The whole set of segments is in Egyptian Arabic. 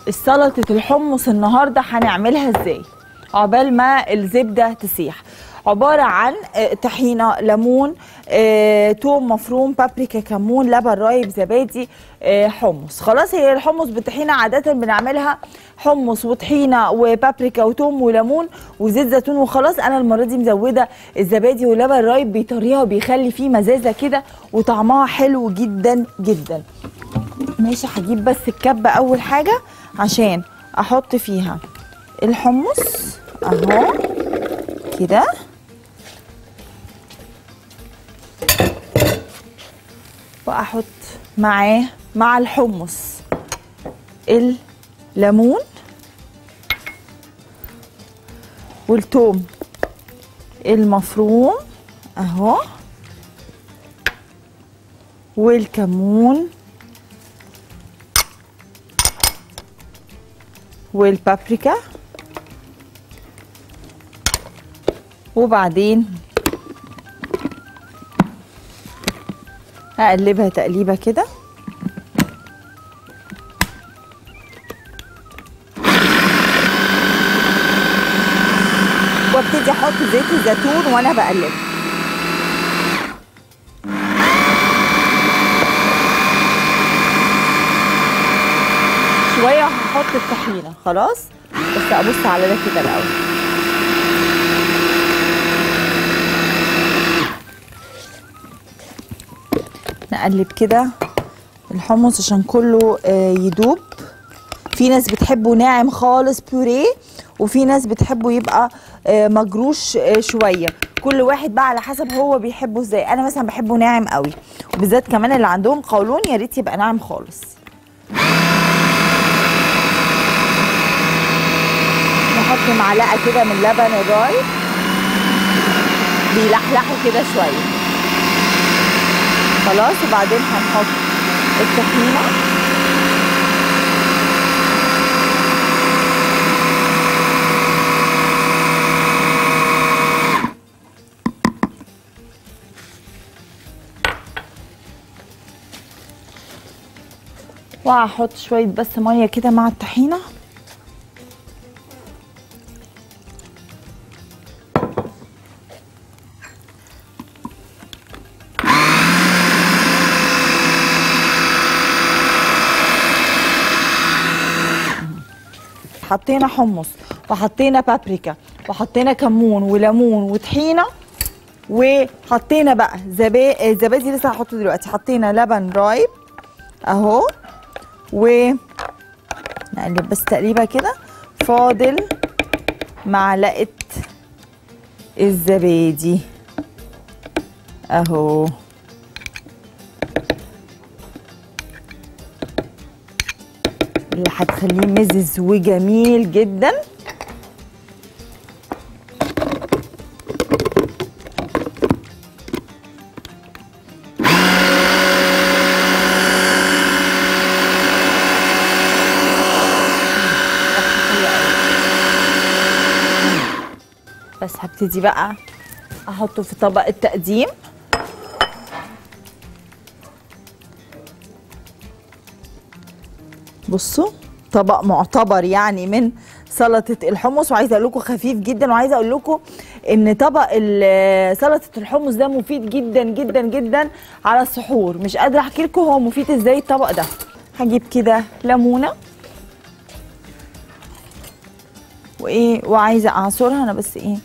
السلطه الحمص النهارده هنعملها ازاي عقبال ما الزبده تسيح عباره عن آه، طحينه ليمون آه، توم مفروم بابريكا كمون لبن رايب زبادي آه، حمص خلاص هي الحمص بالطحينه عاده بنعملها حمص وطحينه وبابريكا وتوم وليمون وزيت زيتون وخلاص انا المره دي مزوده الزبادي ولبن رايب بيطريها وبيخلي فيه مزازه كده وطعمها حلو جدا جدا ماشي هجيب بس الكبه اول حاجه عشان احط فيها الحمص اهو كده واحط معاه مع الحمص الليمون والثوم المفروم اهو والكمون والبابريكا وبعدين هقلبها تقليبه كده وابتدي احط زيت الزيتون وانا بقلب شويه هحط الطحينه خلاص بس ابص على ده كده الاول نقلب كده الحمص عشان كله آه، يدوب في ناس بتحبه ناعم خالص بيوريه وفي ناس بتحبه يبقى آه، مجروش آه، شويه كل واحد بقى على حسب هو بيحبه ازاي انا مثلا بحبه ناعم قوي وبالذات كمان اللي عندهم قولون يا ريت يبقى ناعم خالص نحط معلقه كده من لبن الراي بيلحلحوا كده شويه خلاص وبعدين هنحط الطحينه وهحط شويه بس ميه كده مع الطحينه حطينا حمص وحطينا بابريكا وحطينا كمون وليمون وطحينه وحطينا بقى زبا- زبادي لسه هحطه دلوقتي حطينا لبن رايب اهو و نقلب بس تقريبا كده فاضل معلقه الزبادي اهو اللي هتخليه مزز وجميل جدا بس هبتدي بقى احطه في طبق التقديم بصوا طبق معتبر يعني من سلطه الحمص وعايزه اقول لكم خفيف جدا وعايزه اقول لكم ان طبق ال- سلطه الحمص ده مفيد جدا جدا جدا على السحور مش قادره احكي لكم هو مفيد ازاي الطبق ده هجيب كده ليمونه وايه وعايزه اعصرها انا بس ايه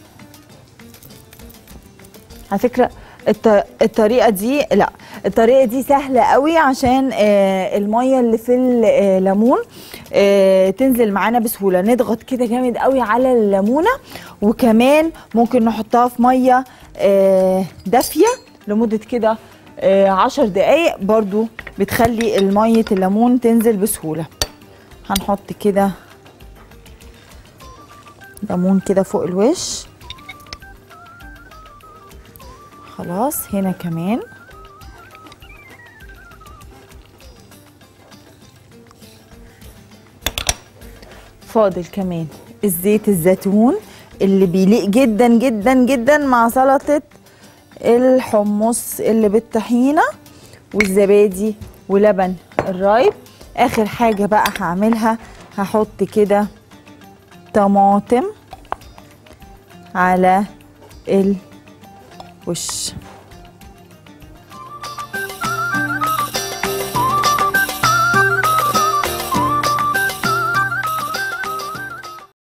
على فكره الط- الطريقه دي لا الطريقه دي سهله قوي عشان آه، الميه اللي في الليمون آه، تنزل معانا بسهوله نضغط كده جامد قوي على الليمونه وكمان ممكن نحطها في ميه آه، دافيه لمده كده آه، عشر دقايق برضو بتخلي الميه الليمون تنزل بسهوله هنحط كده ليمون كده فوق الوش خلاص هنا كمان فاضل كمان الزيت الزيتون اللي بيليق جدا جدا جدا مع سلطة الحمص اللي بالطحينة والزبادي ولبن الرايب اخر حاجه بقى هعملها هحط كده طماطم على الوش